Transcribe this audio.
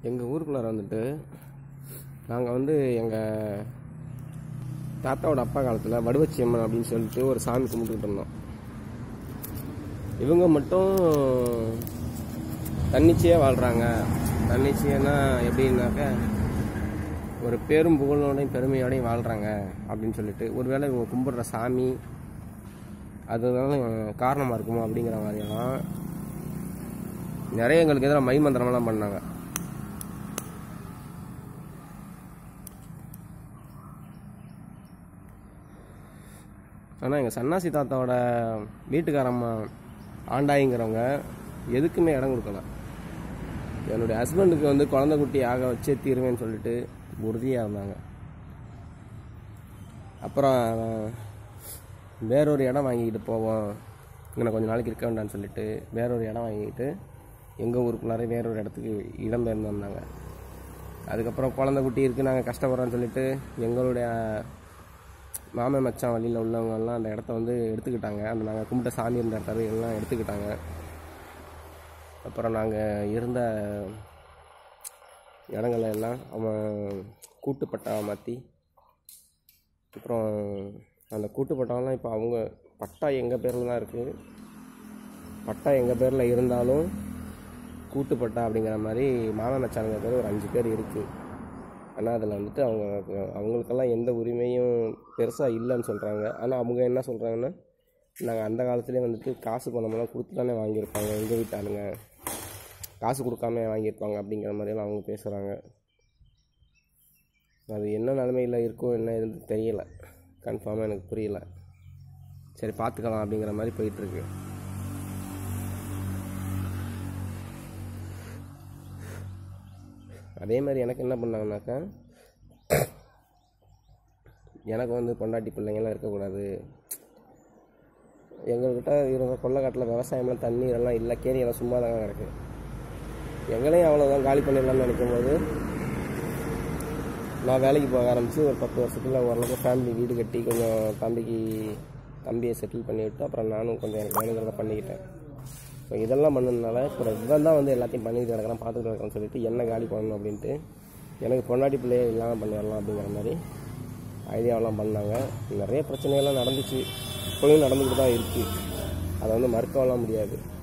எங்கள் ஊருக்குள்ளார வந்துட்டு நாங்கள் வந்து எங்கள் தாத்தாவோட அப்பா காலத்தில் வடுவச்சி அம்மன் அப்படின்னு சொல்லிட்டு ஒரு சாமி கும்பிட்டுக்கிட்டு இருந்தோம் இவங்க மட்டும் தன்னிச்சையாக வாழ்கிறாங்க தன்னிச்சையன்னா எப்படின்னாக்க ஒரு பேரும் புகழோடையும் பெருமையோடையும் வாழ்கிறாங்க அப்படின்னு சொல்லிட்டு ஒருவேளை இவங்க கும்பிடுற சாமி அதனால காரணமாக இருக்குமோ அப்படிங்கிற மாதிரியெல்லாம் நிறைய எங்களுக்கு எதிராக மை மந்திரமெல்லாம் பண்ணாங்க ஆனால் எங்கள் சன்னாசி தாத்தாவோட வீட்டுக்காரம்மா ஆண்டாயிங்கிறவங்க எதுக்குமே இடம் கொடுக்கல என்னுடைய ஹஸ்பண்டுக்கு வந்து குழந்தை குட்டி ஆக வச்சே தீருவேன்னு சொல்லிட்டு உறுதியாக இருந்தாங்க அப்புறம் வேறொரு இடம் வாங்கிக்கிட்டு போவோம் இன்னும் கொஞ்ச நாளைக்கு இருக்க வேண்டாம்னு சொல்லிட்டு வேறொரு இடம் வாங்கிக்கிட்டு எங்கள் ஊருக்குள்ளாரே வேறொரு இடத்துக்கு இடம் பெயர்ந்து வந்தாங்க அதுக்கப்புறம் குழந்தை குட்டி இருக்குது நாங்கள் கஷ்டப்படுறோன்னு சொல்லிட்டு எங்களுடைய மாமன் மச்சான் வழியில் உள்ளவங்க எல்லாம் அந்த இடத்த வந்து எடுத்துக்கிட்டாங்க அந்த நாங்கள் கும்பிட்ட சாமி இருந்த இடத்த எல்லாம் எடுத்துக்கிட்டாங்க அப்புறம் நாங்கள் இருந்த இடங்களை எல்லாம் அவன் கூட்டுப்பட்டாவை மாற்றி அப்புறம் அந்த கூட்டுப்பட்டாவெல்லாம் இப்போ அவங்க பட்டா எங்கள் பேரில் தான் இருக்குது பட்டா எங்கள் பேரில் இருந்தாலும் கூட்டுப்பட்டா அப்படிங்கிற மாதிரி மாமன் மச்சானுங்க பேர் ஒரு அஞ்சு பேர் இருக்குது ஆனால் அதில் வந்துட்டு அவங்க அவங்களுக்கெல்லாம் எந்த உரிமையும் பெருசாக இல்லைன்னு சொல்கிறாங்க ஆனால் அவங்க என்ன சொல்கிறாங்கன்னா நாங்கள் அந்த காலத்துலேயே வந்துட்டு காசு பணமெல்லாம் கொடுத்து தானே வாங்கியிருப்பாங்க எங்கள் வீட்டு ஆளுங்க காசு கொடுக்காம வாங்கியிருப்பாங்க அப்படிங்கிற மாதிரியெல்லாம் அவங்க பேசுகிறாங்க அது என்ன நிலமையில் இருக்கோ என்ன எதுன்னு தெரியல கன்ஃபார்மாக எனக்கு புரியல சரி பார்த்துக்கலாம் அப்படிங்கிற மாதிரி போயிட்டுருக்கு அதே மாதிரி எனக்கு என்ன பண்ணாங்கனாக்கா எனக்கு வந்து பொண்டாட்டி பிள்ளைங்கள்லாம் இருக்கக்கூடாது எங்கள்கிட்ட இருந்த கொள்ளைக்காட்டில் விவசாயம்லாம் தண்ணீர் எல்லாம் இல்லை கேணியெல்லாம் சும்மா தாங்க கிடக்கு எங்களையும் அவ்வளோதான் காலி பண்ணிடலாம்னு நினைக்கும் போது நான் வேலைக்கு போக ஆரம்பித்து ஒரு பத்து வருஷத்தில் ஓரளவுக்கு ஃபேமிலி வீடு கட்டி கொஞ்சம் தம்பிக்கு தம்பியை செட்டில் பண்ணி விட்டு அப்புறம் நானும் கொஞ்சம் எனக்கு வேணுங்கிறத பண்ணிக்கிட்டேன் ஸோ இதெல்லாம் பண்ணதுனால இப்போ இவன் தான் வந்து எல்லாத்தையும் பண்ணிட்டு கிடக்கிறான் பார்த்துட்டு கிடக்கிறான்னு சொல்லிட்டு என்ன காலி பண்ணணும் அப்படின்ட்டு எனக்கு பொண்டாட்டி பிள்ளையே இல்லாமல் பண்ணிடலாம் அப்படிங்கிற மாதிரி ஐடியாவெல்லாம் பண்ணாங்க நிறைய பிரச்சனைகள்லாம் நடந்துச்சு இப்போயும் நடந்துக்கிட்டு தான் இருக்குது அதை வந்து மறுக்கவெல்லாம் முடியாது